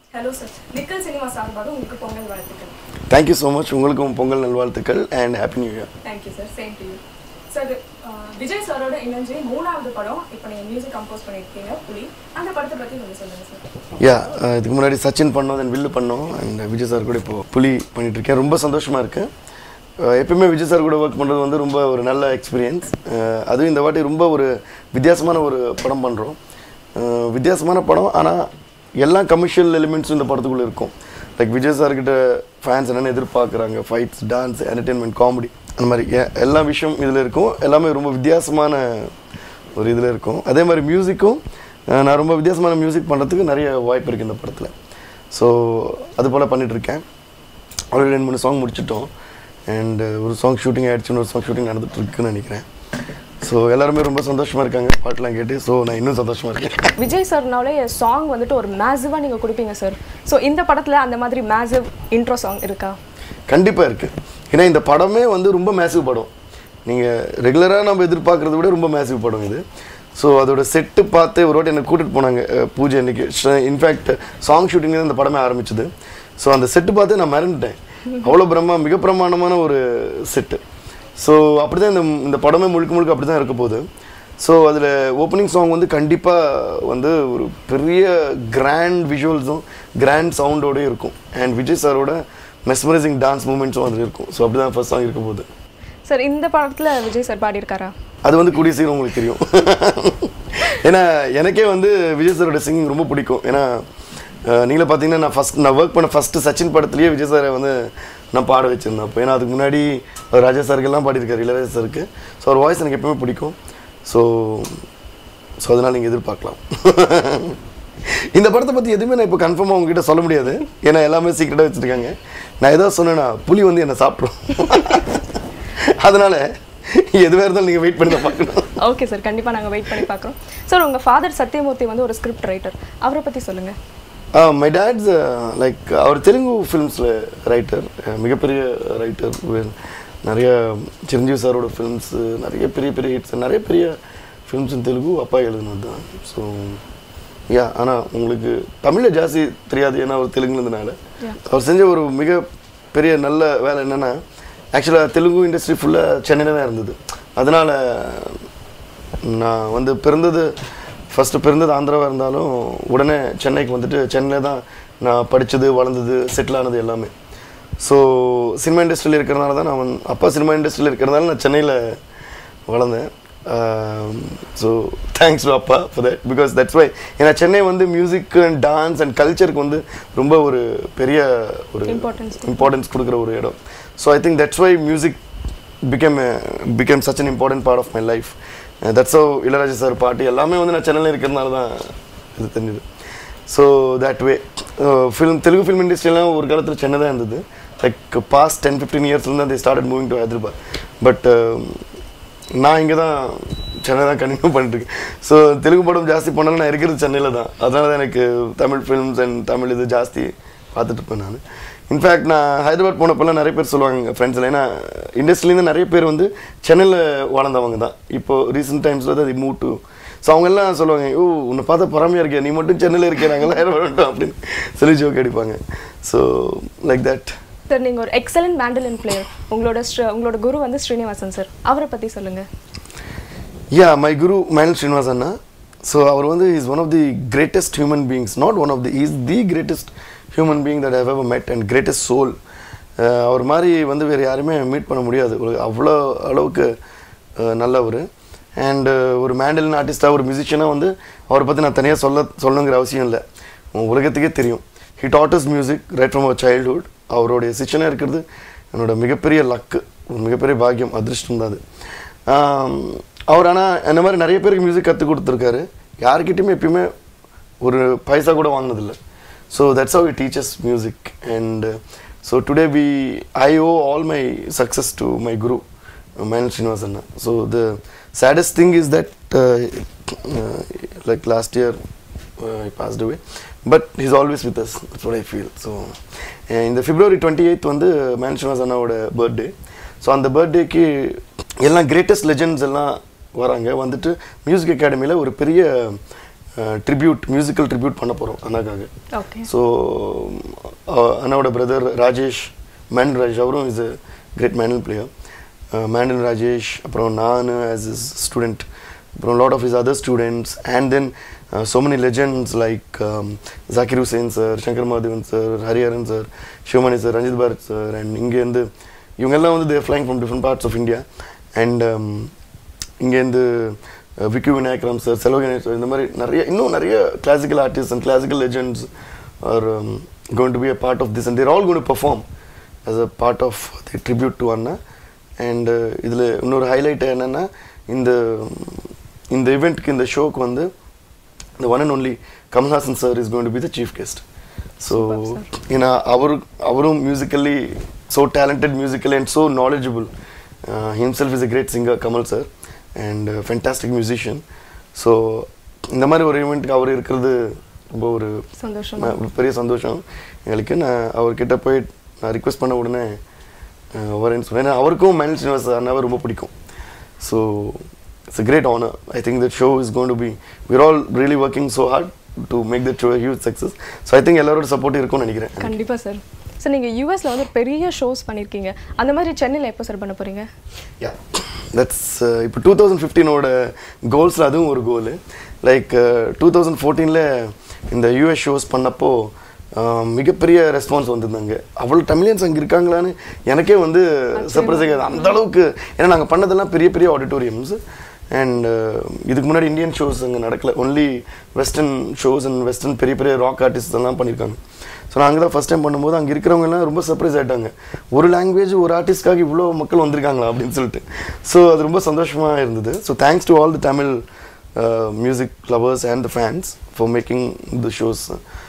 Hello sir லிக்கல் cinema சார்பாக உங்களுக்கு பொங்கல் வாழ்த்துக்கள் தேங்க்யூ ஸோ மச் உங்களுக்கும் பொங்கல் நல்வாழ்த்துக்கள் and happy new year thank you sir same to you sir Vijay சாரோட இணைஞ்சு மூணாவது படம் இப்போ நீங்கள் மியூசிக் கம்போஸ் பண்ணியிருக்கீங்க புலி அந்த படத்தை பற்றி கொஞ்சம் சொல்லுங்கள் சார் யா இதுக்கு முன்னாடி சச்சின் பண்ணோம் தென் வில்லு பண்ணோம் அண்ட் விஜய் சார் கூட இப்போ புலி பண்ணிட்டு இருக்கேன் ரொம்ப சந்தோஷமாக இருக்கு அஹ் எப்பயுமே விஜய் சார் கூட ஒர்க் பண்ணுறது வந்து ரொம்ப ஒரு நல்ல எக்ஸ்பீரியன்ஸ் அதுவும் இந்த வாட்டி ரொம்ப ஒரு வித்தியாசமான ஒரு படம் பண்ணுறோம் வித்தியாசமான படம் ஆனால் எல்லா கமர்ஷியல் எலிமெண்ட்ஸும் இந்த படத்துக்குள்ளே இருக்கும் லைக் விஜய் சார் கிட்ட ஃபேன்ஸ் என்னென்ன எதிர்பார்க்குறாங்க ஃபைட்ஸ் டான்ஸ் என்டர்டெயின்மெண்ட் காமெடி அந்த மாதிரி எ- எல்லா விஷயம் இதில் இருக்கும் எல்லாமே ரொம்ப வித்தியாசமான ஒரு இதில் இருக்கும் அதே மாதிரி மியூசிக்கும் நான் ரொம்ப வித்தியாசமான மியூசிக் பண்ணுறதுக்கு நிறைய வாய்ப்பு இருக்குது இந்த படத்தில் ஸோ அது போல் பண்ணிகிட்ருக்கேன் ஆல்ரெடி ரெண்டு மூணு சாங் முடிச்சிட்டோம் அண்ட் ஒரு சாங் ஷூட்டிங் ஆகிடுச்சுன்னு ஒரு சாங் ஷூட்டிங் நடந்துட்டு இருக்குன்னு நினைக்கிறேன் ஸோ எல்லாருமே ரொம்ப சந்தோஷமாக இருக்காங்க பாட்டெலாம் கேட்டு ஸோ நான் இன்னும் சந்தோஷமாக இருக்கேன் விஜய் சார்னாலே சாங் வந்துட்டு ஒரு மேசிவாக நீங்கள் கொடுப்பீங்க சார் ஸோ இந்த படத்தில் அந்த மாதிரி மேசிவ் இன்ட்ரோ சாங் இருக்கா கண்டிப்பாக இருக்குது ஏன்னா இந்த படமே வந்து ரொம்ப மேசிவ் படம் நீங்கள் ரெகுலராக நம்ம எதிர்பார்க்குறத விட ரொம்ப மேசிவ் படம் இது ஸோ அதோட செட்டு பார்த்து ஒரு வாட்டி என்னை கூட்டிகிட்டு போனாங்க அஹ், பூஜை அன்னைக்கு இன்ஃபேக்ட் சாங் ஷூட்டிங் தான் இந்த படமே ஆரம்பிச்சது ஸோ அந்த செட்டு பார்த்து நான் மறந்துட்டேன் அவ்வளோ பிரம்மா மிக பிரமாண்டமான ஒரு செட்டு ஸோ அப்படி தான் இந்த இந்த படமே முழுக்க முழுக்க அப்படி தான் இருக்க போகுது ஸோ அதில் ஓப்பனிங் சாங் வந்து கண்டிப்பாக வந்து ஒரு பெரிய கிராண்ட் விஷுவல்ஸும் கிராண்ட் சவுண்டோடயும் இருக்கும் அண்ட் விஜய் சாரோட மெஸ்மரைசிங் டான்ஸ் மூமெண்ட்ஸும் அதில் இருக்கும் ஸோ அப்படி தான் ஃபர்ஸ்ட் சாங் இருக்க போகுது சார் இந்த படத்தில் விஜய் சார் பாடியிருக்காரா அது வந்து கூடிய சீக்கிரம் உங்களுக்கு தெரியும் ஏன்னா எனக்கே வந்து விஜய் சாரோட சிங்கிங் ரொம்ப பிடிக்கும் ஏன்னா அஹ், நீங்களே பார்த்தீங்கன்னா நான் ஃபஸ்ட் நான் ஒர்க் பண்ண ஃபஸ்ட்டு சச்சின் படத்துலேயே விஜய் சாரை வந்து நான் பாட வச்சுருந்தேன் அப்போ ஏன்னா அதுக்கு முன்னாடி அவர் ராஜா சாருக்கெல்லாம் பாடியிருக்காரு இளையராஜா சாருக்கு ஸோ அவர் வாய்ஸ் எனக்கு எப்பவுமே பிடிக்கும் ஸோ ஸோ அதனால் நீங்கள் எதிர்பார்க்கலாம் இந்த படத்தை பற்றி எதுவுமே நான் இப்போ கன்ஃபார்மாக உங்ககிட்ட சொல்ல முடியாது ஏன்னா எல்லாமே சீக்கிரட்டாக வச்சுருக்காங்க நான் ஏதாவது சொன்னேன்னா புலி வந்து என்னை சாப்பிட்ரும் அதனால் எதுவாக இருந்தாலும் நீங்கள் வெயிட் பண்ணி தான் பார்க்கணும் ஓகே சார் கண்டிப்பாக நாங்கள் வெயிட் பண்ணி பார்க்குறோம் சார் உங்கள் ஃபாதர் சத்யமூர்த்தி வந்து ஒரு ஸ்கிரிப்ட் ரைட்டர் அவரை பற்றி சொல்லுங்கள் மை டேட்ஸ் லைக் அவர் தெலுங்கு ஃபிலிம்ஸில் ரைட்டர் மிகப்பெரிய ரைட்டர் நிறைய சிரஞ்சீவி சாரோட ஃபிலிம்ஸு நிறைய பெரிய பெரிய ஹிட்ஸ் நிறைய பெரிய ஃபிலிம்ஸ் இன் தெலுங்கு அப்பா எழுதுனது தான் ஸோ யா ஆனால் உங்களுக்கு தமிழில் ஜாஸ்தி தெரியாது ஏன்னா அவர் தெலுங்குலேருந்தனால Yeah. அவர் செஞ்ச ஒரு மிக பெரிய நல்ல வேலை என்னென்னா ஆக்சுவலாக தெலுங்கு இண்டஸ்ட்ரி ஃபுல்லாக சென்னையில் தான் இருந்தது அதனால் நான் வந்து பிறந்தது ஃபஸ்ட்டு பிறந்தது ஆந்திராவாக இருந்தாலும் உடனே சென்னைக்கு வந்துட்டு சென்னையில் தான் நான் படித்தது வளர்ந்தது செட்டில் ஆனது எல்லாமே ஸோ சினிமா இண்டஸ்ட்ரியில் இருக்கிறதுனால தான் நான் வந்து அப்பா சினிமா இண்டஸ்ட்ரியில் இருக்கிறதுனால நான் சென்னையில் வளர்ந்தேன் ஸோ தேங்க்ஸ் டு அப்பா for that because that's why ஏன்னா சென்னை வந்து மியூசிக் அண்ட் டான்ஸ் அண்ட் கல்ச்சருக்கு வந்து ரொம்ப ஒரு பெரிய ஒரு Importance. இம்பார்ட்டன்ஸ் கொடுக்குற ஒரு இடம் so I think that's why music become become such an important part of my life that's oh Ilaiyaraaja sir பாட்டு எல்லாமே வந்து நான் சென்னையில் இருக்கிறதுனால தான் இது தெரிஞ்சுது so that way film Telugu film இண்டஸ்ட்ரியெல்லாம் ஒரு காலத்தில் சென்னை தான் இருந்தது லைக் பாஸ்ட் டென் ஃபிஃப்டீன் இயர்ஸ்லேருந்து they started moving to Hyderabad but நான் இங்கே தான் சென்னை தான் கண்டினியூ பண்ணிட்டுருக்கேன் ஸோ தெலுங்கு படம் ஜாஸ்தி பண்ணாலும் நான் இருக்கிறது சென்னையில் தான் அதனால தான் எனக்கு தமிழ் ஃபிலிம்ஸ் அண்ட் தமிழ் இது ஜாஸ்தி பார்த்துட்டு இருப்பேன் நான் இன்ஃபேக்ட் நான் ஹைதராபாத் போனப்பெல்லாம் நிறைய பேர் சொல்லுவாங்க ஃப்ரெண்ட்ஸில் ஏன்னா இண்டஸ்ட்ரியிலேருந்து நிறைய பேர் வந்து சென்னையில் வளர்ந்தவங்க தான் இப்போ ரீசெண்ட் டைம்ஸில் தான் அது மூவ் டு ஸோ அவங்கெல்லாம் சொல்லுவாங்க ஓ உன்னை பார்த்தா பொறாமையாக இருக்கே நீ மட்டும் சென்னையில் இருக்கே நாங்களாம் ஹைதராபாத் அப்படின்னு சொல்லி ஜோக் அடிப்பாங்க ஸோ லைக் தட் சார் நீங்கள் ஒரு எக்ஸலண்ட் மேண்டலின் பிளேயர் உங்களோட ஸ்ர- உங்களோட குரு வந்து ஸ்ரீனிவாசன் சார் அவரை பற்றி சொல்லுங்கள் yeah my guru Mandolin Srinivas அண்ணா ஸோ அவர் வந்து is one of the greatest human beings not one of the is the greatest human being that have ever met and greatest soul அவர் மாதிரி வந்து வேறு யாருமே மீட் பண்ண முடியாது ஒரு அவ்வளோ அளவுக்கு அஹ், நல்லவர் அண்டு ஒரு மேண்டலின் ஆர்டிஸ்டாக ஒரு மியூசிஷியனாக வந்து அவரை பற்றி நான் தனியாக சொல்ல சொல்லணுங்கிற அவசியம் இல்லை உலகத்துக்கே தெரியும் he taught us music right from அவர் சைல்ட்ஹுட் அவருடைய சிஷனாக இருக்கிறது என்னோட மிகப்பெரிய லக்கு ஒரு மிகப்பெரிய பாக்கியம் அதிர்ஷ்டம் தான் அது ஆம், அவர் ஆனால் என்ன மாதிரி நிறைய பேருக்கு மியூசிக் கற்றுக் கொடுத்துருக்காரு யாருக்கிட்டையுமே எப்பயுமே ஒரு பைசா கூட வாங்கினதில்லை so that's how he teaches music and so today we I owe all my success to my guru Mandolin Srinivas அண்ணா so the saddest thing is that uh, uh, like last year uh, he passed away but he's always with us that's what I feel so uh, இந்த February twenty eight வந்து மேன் ஸ்ரீனிவாஸ் அண்ணாவோட birthday so அந்த பர்த்டேக்கு எல்லாம் greatest legends எல்லாம் வராங்க வந்துட்டு மியூசிக் அகாடமியில் ஒரு பெரிய ட்ரிபியூட் மியூசிக்கல் ட்ரிபியூட் பண்ண போகிறோம் அண்ணாக்காக ஓகே ஸோ அண்ணாவோட பிரதர் ராஜேஷ் மேண்டல் ராஜேஷ் அவரும் is a great mandolin player mandolin Rajesh அப்புறம் நான் ஆஸ் இஸ் ஸ்டூடெண்ட் அப்புறம் lot of his other students and then so many legends like um, Zakir Hussain sir, Shankar Madhavan sir, Hariharan sir, Shivamani sir, Ranjit Bharat sir and இங்கேருந்து இவங்கெல்லாம் வந்து they're flying from different parts of India and இங்கேருந்து Vikku Vinayakram sir செலவு Ganesh sir இந்த மாதிரி நிறைய இன்னும் நிறைய classical artist and classical legends are going to be a part of this and they're all goin to perform as a part of the tribute to அண்ணா and இதில் இன்னொரு ஹைலைட் என்னென்னா இந்த இந்த இவெண்ட்க்கு இந்த ஷோக்கு வந்து the one and only Kamal Hassan sir is going to be the chief guest. So, you know, our அவரும் musically so talented musically and so knowledgeable. Uh, himself is a great singer, Kamal sir, and a fantastic musician. So, இந்த மாதிரி ஒரு ஈவெண்ட்டுக்கு அவர் இருக்கிறது ரொம்ப ஒரு சந்தோஷம் நான் பெரிய சந்தோஷம் எங்களுக்கு நான் அவர்கிட்ட போய் நான் ரிக்வெஸ்ட் பண்ண உடனே அஹ், வரேன்னு சொன்னேன் ஏன்னா அவருக்கும் மைனல் ஸ்ரீனிவாஸ் அண்ணாவை ரொம்ப பிடிக்கும் so it's a great honor i think that show is going to be we're all really working so hard to make that show a huge success so i think எல்லாரோட சப்போர்ட் இருக்கும்னு நினைக்கிறேன் கண்டிப்பா சார் சார் நீங்க யூஎஸ்ல வந்து பெரிய shows பண்ணிருக்கீங்க அந்த மாதிரி சென்னையில எப்போ சார் பண்ண போறீங்க யா தட்ஸ் இப்போ டூ தௌசண்ட் ஃபிஃப்டீனோட கோல்ஸில் அதுவும் ஒரு கோல் லைக் டூ தௌசண்ட் ஃபோர்டீனில் இந்த யூஎஸ் ஷோஸ் பண்ணப்போ uh, மிகப்பெரிய ரெஸ்பான்ஸ் வந்திருந்தாங்க அவ்வளோ தமிழியன்ஸ் அங்கே இருக்காங்களான்னு எனக்கே வந்து சர்ப்ரைஸ் ஆகாது அந்த அளவுக்கு ஏன்னா நாங்கள் பண்ணதெல்லாம் பெரிய பெரிய ஆடிட்டோரியம்ஸ் அண்ட் இதுக்கு முன்னாடி இந்தியன் ஷோஸ் அங்கே நடக்கல only western shows and western பெரிய பெரிய ராக் ஆர்டிஸ்ட் எல்லாம் பண்ணியிருக்காங்க ஸோ நான் அங்கே தான் ஃபஸ்ட் டைம் பண்ணும்போது அங்கே இருக்கிறவங்க எல்லாம் ரொம்ப சர்ப்ரைஸ் ஆயிட்டாங்க ஒரு லாங்குவேஜ் ஒரு ஆர்டிஸ்ட்காக இவ்வளோ மக்கள் வந்திருக்காங்களா அப்படின்னு சொல்லிட்டு ஸோ அது ரொம்ப சந்தோஷமாக இருந்தது so thanks to all the Tamil music lovers and the fans for making the shows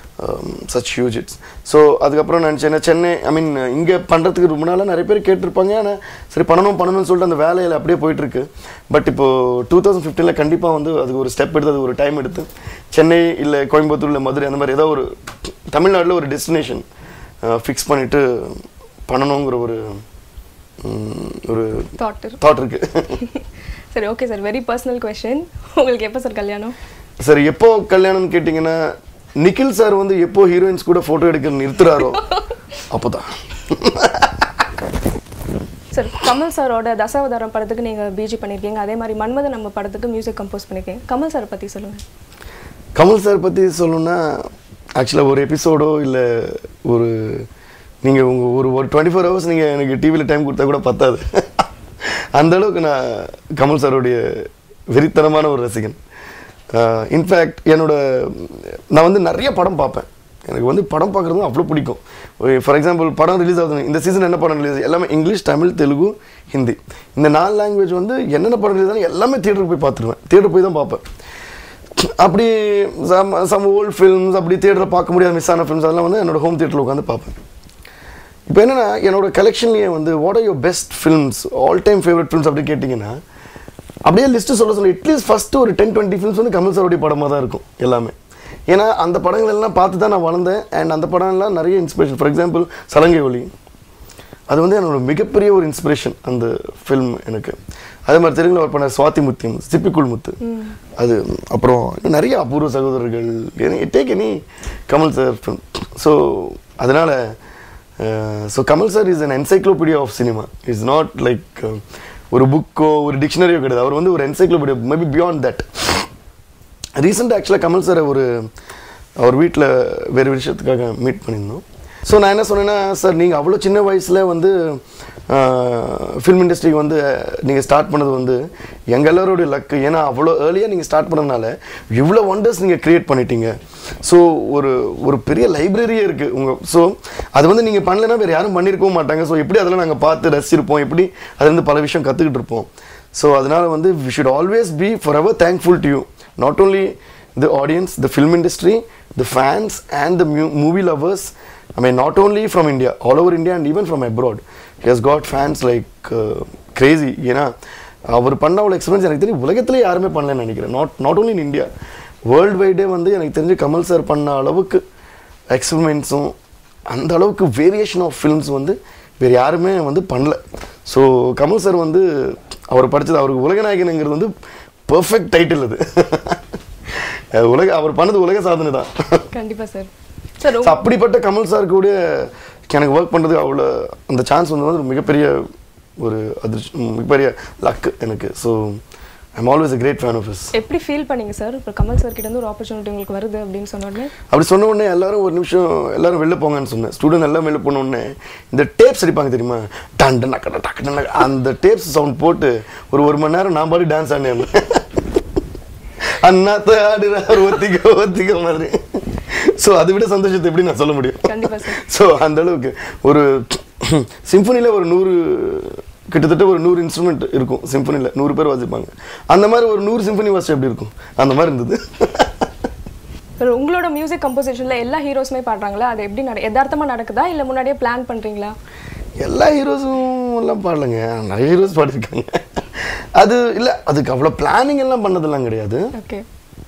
such huge it's so அதுக்கப்புறம் நினச்சேன் சென்னை ஐ மீன் இங்கே பண்ணுறதுக்கு ரொம்ப நாளாக நிறைய பேர் கேட்டிருப்பாங்க ஆனால் சரி பண்ணணும் பண்ணணும்னு சொல்லிட்டு அந்த வேலையில் அப்படியே போயிட்டுருக்கு பட் இப்போ டூ தௌசண்ட் ஃபிஃப்டீனில் கண்டிப்பாக வந்து அதுக்கு ஒரு ஸ்டெப் எடுத்து அது ஒரு டைம் எடுத்து சென்னை இல்லை கோயம்புத்தூர் இல்லை மதுரை அந்த மாதிரி ஏதோ ஒரு தமிழ்நாட்டில் ஒரு டெஸ்டினேஷன் ஃபிக்ஸ் பண்ணிவிட்டு பண்ணணுங்கிற ஒரு ம், ஒரு தாட் இருக்கு தாட் இருக்கு சரி okay sir very personal question உங்களுக்கு எப்போ சார் கல்யாணம் சரி எப்போ கல்யாணம்னு கேட்டிங்கன்னா நிக்கில் சார் வந்து எப்போ ஹீரோயின்ஸ் கூட ஃபோட்டோ எடுக்க நிறுத்துறாரோ அப்போதான் சார் கமல் சாரோட தசாவதாரம் படத்துக்கு நீங்க பிஜி பண்ணிருக்கீங்க அதே மாதிரி மன்மதன் நம்ம படத்துக்கு மியூசிக் கம்போஸ் பண்ணிருக்கீங்க கமல் சாரை பத்தி சொல்லுங்க கமல் சார் பற்றி சொல்லணும்னா ஆக்சுவலாக ஒரு எபிசோடோ இல்லை ஒரு நீங்கள் உங்கள் ஒரு ஒரு டுவெண்ட்டி ஃபோர் ஹவர்ஸ் நீங்கள் எனக்கு டிவியில் டைம் கொடுத்தா கூட பத்தாது அந்த அளவுக்கு நான் கமல் சாரோடைய வெறித்தனமான ஒரு ரசிகன் இன்ஃபேக்ட் என்னோட நான் வந்து நிறைய படம் பார்ப்பேன் எனக்கு வந்து படம் பார்க்குறது அவ்வளோ பிடிக்கும் ஃபார் எக்ஸாம்பிள் படம் ரிலீஸ் ஆகுது இந்த சீசன் என்ன படம் ரிலீஸ் எல்லாமே இங்கிலீஷ் தமிழ் தெலுங்கு ஹிந்தி இந்த நாலு லாங்குவேஜ் வந்து என்னென்ன படம் ரிலீஸ் ஆகும் எல்லாமே தியேட்டருக்கு போய் பார்த்துருவேன் தியேட்டர் போய் தான் பார்ப்பேன் அப்படி சம் சம் ஓல்ட் ஃபில்ம்ஸ் அப்படி தியேட்டரில் பார்க்க முடியாத மிஸ் ஆன ஃபில்ம்ஸ் அதெல்லாம் வந்து என்னோட ஹோம் தியேட்டரில் உட்காந்து பார்ப்பேன் இப்போ என்னன்னா என்னோட கலெக்ஷன்லேயே வந்து what are your best films all time favourite films அப்படி கேட்டிங்கன்னா அப்படியே லிஸ்ட்டு சொல்ல சொல்ல அட்லீஸ்ட் ஃபஸ்ட்டு ஒரு டென் டுவெண்ட்டி ஃபில்ம்ஸ் வந்து கமல் சாரோடைய படமாக தான் இருக்கும் எல்லாமே ஏன்னா அந்த படங்கள் எல்லாம் பார்த்து தான் நான் வளர்ந்தேன் அண்ட் அந்த படம் எல்லாம் நிறைய இன்ஸ்பிரேஷன் ஃபார் எக்ஸாம்பிள் சலங்கை ஒளி அது வந்து என்னோட மிகப்பெரிய ஒரு இன்ஸ்பிரேஷன் அந்த ஃபில்ம் எனக்கு அதே மாதிரி தெலுங்குல ஒர்க் பண்ண சுவாதி முத்தியம் சிப்பிக்குள் முத்து அது அப்புறம் இன்னும் நிறைய Apoorva Sagodharargal take any Kamal sir film so அதனால் so Kamal sir is an encyclopedia of cinema is not like ஒரு புக்கோ ஒரு டிக்ஷனரியோ கிடையாது அவர் வந்து ஒரு என்சைக்ளோபீடியா மேபி பியாண்ட் தட் ரீசெண்டாக ஆக்சுவலாக கமல் சாரை ஒரு அவர் வீட்டில் வேறு விஷயத்துக்காக மீட் பண்ணியிருந்தோம் ஸோ நான் என்ன சொன்னேன்னா சார் நீங்கள் அவ்வளோ சின்ன வயசில் வந்து ஃபில்ம் இண்டஸ்ட்ரிக்கு வந்து நீங்கள் ஸ்டார்ட் பண்ணது வந்து எங்கள் எல்லாரோடைய லக்கு ஏன்னா அவ்வளோ ஏர்லியாக நீங்கள் ஸ்டார்ட் பண்ணதுனால இவ்வளோ ஒண்டர்ஸ் நீங்கள் க்ரியேட் பண்ணிட்டீங்க ஸோ ஒரு ஒரு பெரிய லைப்ரரியே இருக்குது உங்கள் ஸோ அது வந்து நீங்கள் பண்ணலைன்னா வேறு யாரும் பண்ணியிருக்கவும் மாட்டாங்க ஸோ எப்படி அதெல்லாம் நாங்கள் பார்த்து ரசிச்சிருப்போம் எப்படி அதுலேருந்து பல விஷயம் கற்றுக்கிட்டு இருப்போம் ஸோ அதனால் வந்து we should always be for ever thankful to you not only the audience, the film industry, the fans, and the mu- movie lovers. I mean, not only from India, all over India and even from abroad. He has got fans like uh, crazy. ஏன்னா அவர் பண்ண அவ்வளோ experience எனக்கு தெரியும் உலகத்திலே யாருமே பண்ணலன்னு நினைக்கிறேன் not not only in India world வைடே வந்து எனக்கு தெரிஞ்சு கமல் சார் பண்ண அளவுக்கு எக்ஸ்பெரிமெண்ட்ஸும் அந்த அளவுக்கு வேரியேஷன் ஆஃப் ஃபில்ம்ஸ் வந்து வேறு யாருமே வந்து பண்ணல ஸோ கமல் சார் வந்து அவர் படித்தது அவருக்கு உலகநாயகனுங்கிறது வந்து பர்ஃபெக்ட் டைட்டில் அது அஹ் உலக அவர் பண்ணது உலக சாதனை தான் கண்டிப்பா சார் சார் So, அப்படிப்பட்ட கமல் சார் கூட எனக்கு ஒர்க் பண்ணுறது அவ்வளோ அந்த சான்ஸ் வந்து ஒரு மிகப்பெரிய ஒரு அதிர்ஷ்டம் மிகப்பெரிய லக் எனக்கு so I'm always a great fan of his எப்படி ஃபீல் பண்ணீங்க சார் இப்போ கமல் சார் கிட்ட இருந்து ஒரு ஆப்பர்ச்சுனிட்டி உங்களுக்கு வருது அப்படின்னு சொன்ன உடனே அப்படி சொன்ன உடனே எல்லாரும் ஒரு நிமிஷம் எல்லாரும் வெளில போங்கன்னு சொன்னேன் ஸ்டூடெண்ட் எல்லாம் வெளில போன உடனே இந்த டேப்ஸ் அடிப்பாங்க தெரியுமா டன் டன் நக்கட டக்கு டன் நக்க- அந்த டேப்ஸ் சவுண்ட் போட்டு ஒரு ஒரு மணி நேரம் நான் பாடி டான்ஸ் ஆடினேன் அண்ணாத்த ஆடுறார் ஒத்திக்க ஒத்திக்க மாதிரி ஸோ அதை விட சந்தோஷத்தை எப்படி நான் சொல்ல முடியும் கண்டிப்பா சார் ஸோ அந்த அளவுக்கு ஒரு சிம்பனியில் ஒரு நூறு கிட்டத்தட்ட ஒரு நூறு இன்ஸ்ட்ருமெண்ட் இருக்கும் சிம்பனியில் நூறு பேர் வாசிப்பாங்க அந்த மாதிரி ஒரு நூறு சிம்பனி வாசிச்சா எப்படி இருக்கும் அந்த மாதிரி இருந்தது சார் உங்களோட மியூசிக் கம்போசிஷன்ல எல்லா ஹீரோஸுமே பாடுறாங்களா அது எப்படி நட யதார்த்தமா நடக்குதா இல்ல முன்னாடியே பிளான் பண்றீங்களா எல்லா ஹீரோஸும் எல்லாம் பாடலைங்க நிறைய ஹீரோஸ் பாடிருக்காங்க அது இல்லை அதுக்கு அவ்வளோ பிளானிங் எல்லாம் பண்ணதெல்லாம் கிடையாது ஓகே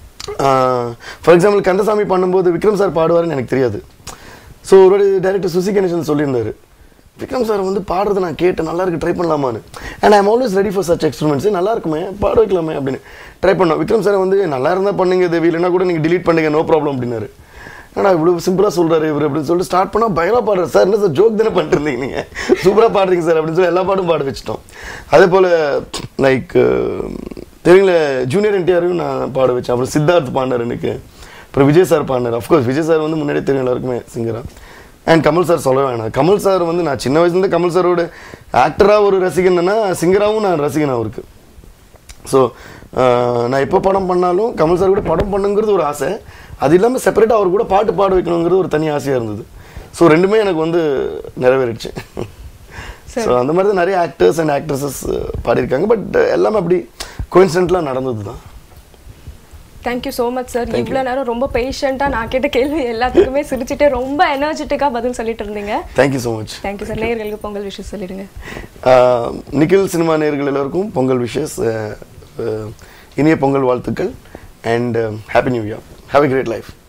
ஃபார் எக்ஸாம்பிள் கந்தசாமி பண்ணும்போது விக்ரம் சார் பாடுவாருன்னு எனக்கு தெரியாது ஸோ ஒரு டைரக்டர் சுசி கணேசன் சொல்லியிருந்தாரு விக்ரம் சார் வந்து பாடுறது நான் கேட்டேன் நல்லா இருக்கு ட்ரை பண்ணலாமான்னு and I'm always ready for such experiments நல்லா இருக்குமே பாட வைக்கலாமே அப்படின்னு ட்ரை பண்ணோம் விக்ரம் சார் வந்து நல்லா இருந்தால் பண்ணுங்க தேவி இல்லைன்னா கூட நீங்கள் delete பண்ணுங்க நோ ப்ராப்ளம் அப்படின்னாரு ஆனால் இவ்வளோ சிம்பிளாக சொல்கிறாரு இவர் அப்படின்னு சொல்லிட்டு ஸ்டார்ட் பண்ணால் பயங்கரமாக பாடுறாரு சார் என்ன சார் ஜோக் தானே பண்ணிட்டு இருந்தீங்க நீங்கள் சூப்பராக பாடுறீங்க சார் அப்படின்னு சொல்லி எல்லா பாட்டும் பாட வச்சிட்டோம் அதே போல் லைக் தெரியுங்களே ஜூனியர் என்டிஆரையும் நான் பாட வச்சேன் அப்புறம் சித்தார்த் பாடினார் எனக்கு அப்புறம் விஜய் சார் பாடினார் அஃப்கோர்ஸ் விஜய் சார் வந்து முன்னாடியே தெரியும் எல்லாருக்குமே சிங்கரா அண்ட் கமல் சார் சொல்ல வேணாம் கமல் சார் வந்து நான் சின்ன வயசுலேருந்து கமல் சாரோட ஆக்டராக ஒரு ரசிகன்னா சிங்கராகவும் நான் ரசிகன் அவருக்கு ஸோ நான் எப்போ படம் பண்ணாலும் கமல் சார் கூட படம் பண்ணுங்கிறது ஒரு ஆசை அது இல்லாமல் செப்பரேட்டாக அவர் கூட பாட்டு பாட வைக்கணுங்கிறது ஒரு தனி ஆசையாக இருந்தது ஸோ ரெண்டுமே எனக்கு வந்து நிறைவேறிடுச்சு சரி. ஸோ அந்த மாதிரி தான் நிறைய ஆக்டர்ஸ் அண்ட் ஆக்ட்ரஸஸ் பாடியிருக்காங்க பட் எல்லாமே அப்படி கோயின்சிடென்ட்லாம் நடந்தது தான் தேங்க்யூ ஸோ மச் சார் இவ்வளோ நேரம் ரொம்ப பேஷண்ட்டாக நான் கேட்ட கேள்வி எல்லாத்துக்குமே சிரிச்சுட்டு ரொம்ப எனர்ஜெட்டிக்காக பதில் சொல்லிட்டு இருந்தீங்க thank you so much thank you sir நேயர்களுக்கு பொங்கல் விஷயம் சொல்லிடுங்க நிக்கில் சினிமா நேயர்கள் எல்லாருக்கும் பொங்கல் விஷஸ் இனிய பொங்கல் வாழ்த்துக்கள் and happy new year have a great life